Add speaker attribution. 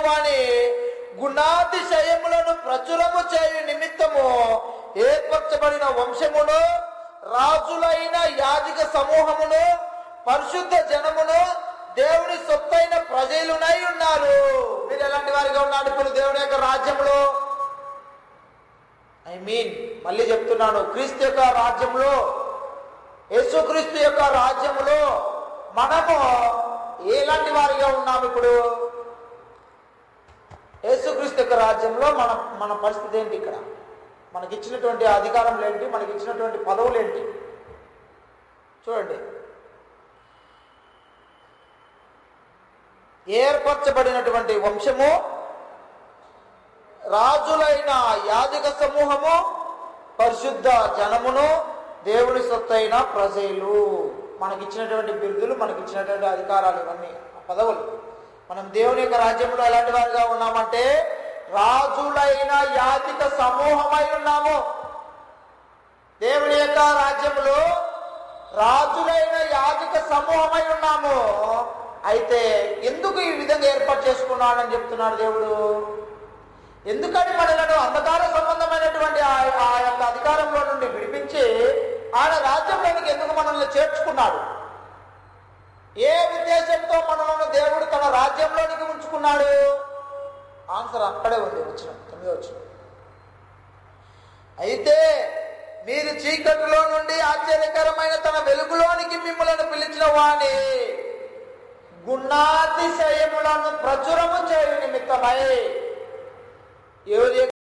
Speaker 1: వాని గుణాతిశయములను ప్రచురము చేయు నిమిత్తము ఏర్పరచబడిన వంశమును రాజులైన యాజిక సమూహమును పరిశుద్ధ జనమును దేవుని సొత్తైన ప్రజలునై ఉన్నారు మీరు ఎలాంటి వారిగా ఉన్నారు ఇప్పుడు దేవుని యొక్క రాజ్యంలో ఐ మీన్ మళ్ళీ చెప్తున్నాను క్రీస్తు యొక్క రాజ్యంలో యేసుక్రీస్తు యొక్క రాజ్యంలో మనము ఎలాంటి వారిగా ఉన్నాము ఇప్పుడు యేసుక్రీస్తు యొక్క రాజ్యంలో మన మన పరిస్థితి ఏంటి ఇక్కడ మనకి ఇచ్చినటువంటి అధికారం ఏంటి మనకి ఇచ్చినటువంటి పదవులు ఏంటి చూడండి ఏర్పరచబడినటువంటి వంశము రాజులైన యాజక సమూహము పరిశుద్ధ జనమును దేవుని సొత్తైన ప్రజలు మనకిచ్చినటువంటి బిరుదులు మనకిచ్చినటువంటి అధికారాలు ఇవన్నీ ఆ పదవులు మనం దేవుని యొక్క రాజ్యంలో ఎలాంటి వారిగా ఉన్నామంటే రాజులైన యాజక సమూహమై ఉన్నాము దేవుని యొక్క రాజ్యంలో రాజులైన యాజక సమూహమై ఉన్నాము అయితే ఎందుకు ఈ విధంగా ఏర్పాటు చేసుకున్నాడని చెప్తున్నాడు దేవుడు ఎందుకని మనలను అంధకార సంబంధమైనటువంటి ఆ- ఆ యొక్క అధికారంలో నుండి విడిపించి ఆయన రాజ్యంలోనికి ఎందుకు మనల్ని చేర్చుకున్నాడు ఏ ఉద్దేశంతో మనలను దేవుడు తన రాజ్యంలోనికి ఉంచుకున్నాడు ఆన్సర్ అక్కడే ఉంది వచ్చిన తొమ్మిది వచ్చిన అయితే మీరు చీకటిలో నుండి ఆశ్చర్యకరమైన తన వెలుగులోనికి మిమ్మల్ని పిలిచిన వాణి గుణాతిశయములను ప్రచురము చేయు నిమిత్తమై ఎవరి